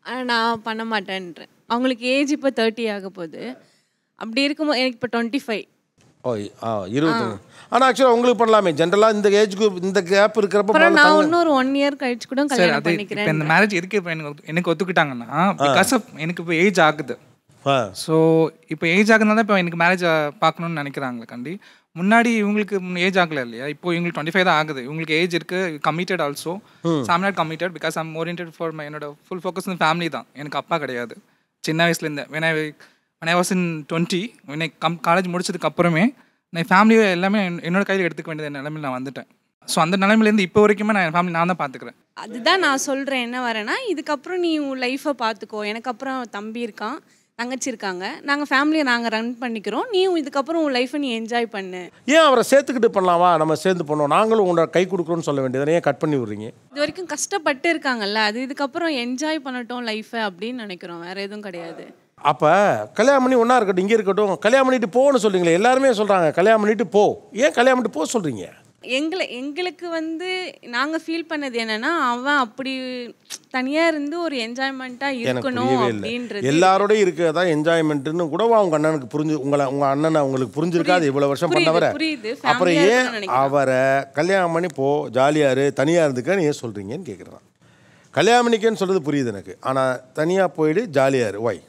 ஆனா, நான் பண்ண மாட்டேன்றேன் அவங்களுக்கு ஏஜ் இப்போ தேர்ட்டி ஆக போகுது அப்படி இருக்கும்போது எனக்கு இப்போ டுவெண்ட்டி ஃபைவ் ஓ ஆ இருபத்தி ஆனால் ஆக்சுவலாக உங்களுக்கு பண்ணலாமே ஜென்ரலாக இந்த ஏஜ் குரூப் இந்த கேப் இருக்கிறப்ப அப்புறம் முதல்ல நான் தங்க- இன்னொரு ஒன் இயர் கழிச்சு கூட சார் கல்யாணம் அது இப்போ பண்ணிக்கிறேன் இந்த மேரேஜ் எதுக்கு இப்போ எனக்கு ஒத்து- எனக்கு ஒத்துக்கிட்டாங்கன்னா பிகாஸ் ஆஃப் எனக்கு இப்போ ஏஜ் ஆகுது ஆ ஸோ இப்போ ஏஜ் ஆகுதுனால தான் இப்போ எனக்கு மேரேஜ் பார்க்கணும்னு நினைக்கிறாங்களே கண்டி முன்னாடி இவங்களுக்கு ஏஜ் ஆகல இல்லையா இப்போ இவங்களுக்கு டுவெண்ட்டி ஃபைவ் தான் ஆகுது இவங்களுக்கு ஏஜ் இருக்கு committed also Sam not committed because I'm orient for my என்னோட ஃபுல் ஃபோக்கஸ் ஃபேமிலி தான் எனக்கு அப்பா கிடையாது சின்ன வயசுலேருந்து when I when I was in twenty when I come college முடிச்சதுக்கு அப்புறமே நான் ஃபேமிலியை எல்லாமே என்- என்னோட கையில் எடுத்துக்க வேண்டிய நிலைமையில் நான் வந்துட்டேன் ஸோ அந்த நிலைமையிலேருந்து இப்போ வரைக்குமே நான் என் ஃபேமிலி நான் தான் பார்த்துக்கிறேன் அதுதான் நான் சொல்கிறேன் என்ன வரேன்னா இதுக்கப்புறம் நீ உன் லைஃப்பை பார்த்துக்கோ எனக்கு அப்புறம் தம்பி இருக்கான் தங்கச்சி இருக்காங்க நாங்கள் ஃபேமிலியை நாங்கள் ரன் பண்ணிக்கிறோம் நீயும் இதுக்கப்புறம் உன் லைஃப்பை நீ என்ஜாய் பண்ணு ஏன் அவரை சேர்த்துக்கிட்டு பண்ணலாமா நம்ம சேர்ந்து பண்ணோம் நாங்களும் உங்களை கை கொடுக்குறோன்னு சொல்ல வேண்டியது ஏன் கட் பண்ணி விடுறீங்க இது வரைக்கும் கஷ்டப்பட்டு இருக்காங்கல்ல அது இதுக்கப்புறம் என்ஜாய் பண்ணட்டும் லைஃப்பை அப்படின்னு நினைக்கிறோம் வேற எதுவும் கிடையாது அப்போ கல்யாணம் பண்ணி ஒன்றா இருக்கட்டும் இங்கே இருக்கட்டும் கல்யாணம் பண்ணிட்டு போன்னு சொல்றீங்களே எல்லாருமே சொல்கிறாங்க கல்யாணம் பண்ணிட்டு போ ஏன் கல்யாணம் பண்ணிட்டு போக சொல்கிறீங்க எங்களை எங்களுக்கு வந்து நாங்கள் ஃபீல் பண்ணது என்னன்னா அவன் அப்படி தனியாக இருந்து ஒரு என்ஜாய்மெண்ட்டாக எனக்கு இருக்கணும் புரியவே இல்லை அப்படின்றது எல்லாரோடையும் இருக்கிறதா என்ஜாய்மெண்ட்டுன்னு கூட உங்க அண்ணனுக்கு புரிஞ்சு உங்களை உங்க அண்ணனை உங்களுக்கு புரிஞ்சிருக்காது இவ்வளவு வருஷம் புரியுது, பண்ணவரை புரியுது. அப்புறம் Family-ஆ ஏன் இருக்கணும்னு நினைக்கிறேன். அவரை கல்யாணம் பண்ணி போ ஜாலியா இரு தனியா இருந்துக்கன்னு ஏன் சொல்றீங்கன்னு கேட்குறேன் கல்யாணம் பண்ணிக்கன்னு சொல்றது புரியுது எனக்கு ஆனா தனியா போயிடு ஜாலியா இரு ஒய்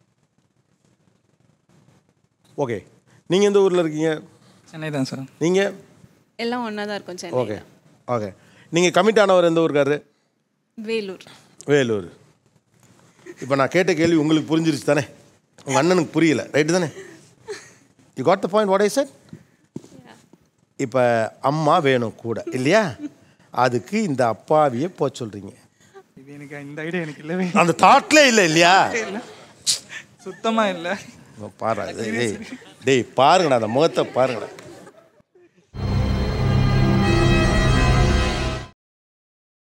ஓகே நீங்க எந்த ஊர்ல இருக்கீங்க சென்னை தான் சார் நீங்க எல்லாம் ஒன்றா தான் இருக்கும் சென்னை ஓகே ஓகே நீங்க கமிட் ஆனவர் எந்த ஊருக்காரு வேலூர் வேலூர் இப்போ நான் கேட்ட கேள்வி உங்களுக்கு புரிஞ்சிருச்சு தானே உங்கள் அண்ணனுக்கு புரியல ரைட்டு தானே you got the point what I sir இப்போ அம்மா வேணும் கூட இல்லையா அதுக்கு இந்த அப்பாவியை போக சொல்கிறீங்க இது எனக்கு இந்த ஐடியா எனக்கு இல்லவே அந்த தாட்லே இல்லை இல்லையா இல்லை சுத்தமாக இல்லை பாரு டேய் டேய் பாருங்கடா அந்த முகத்தை பாருங்கடா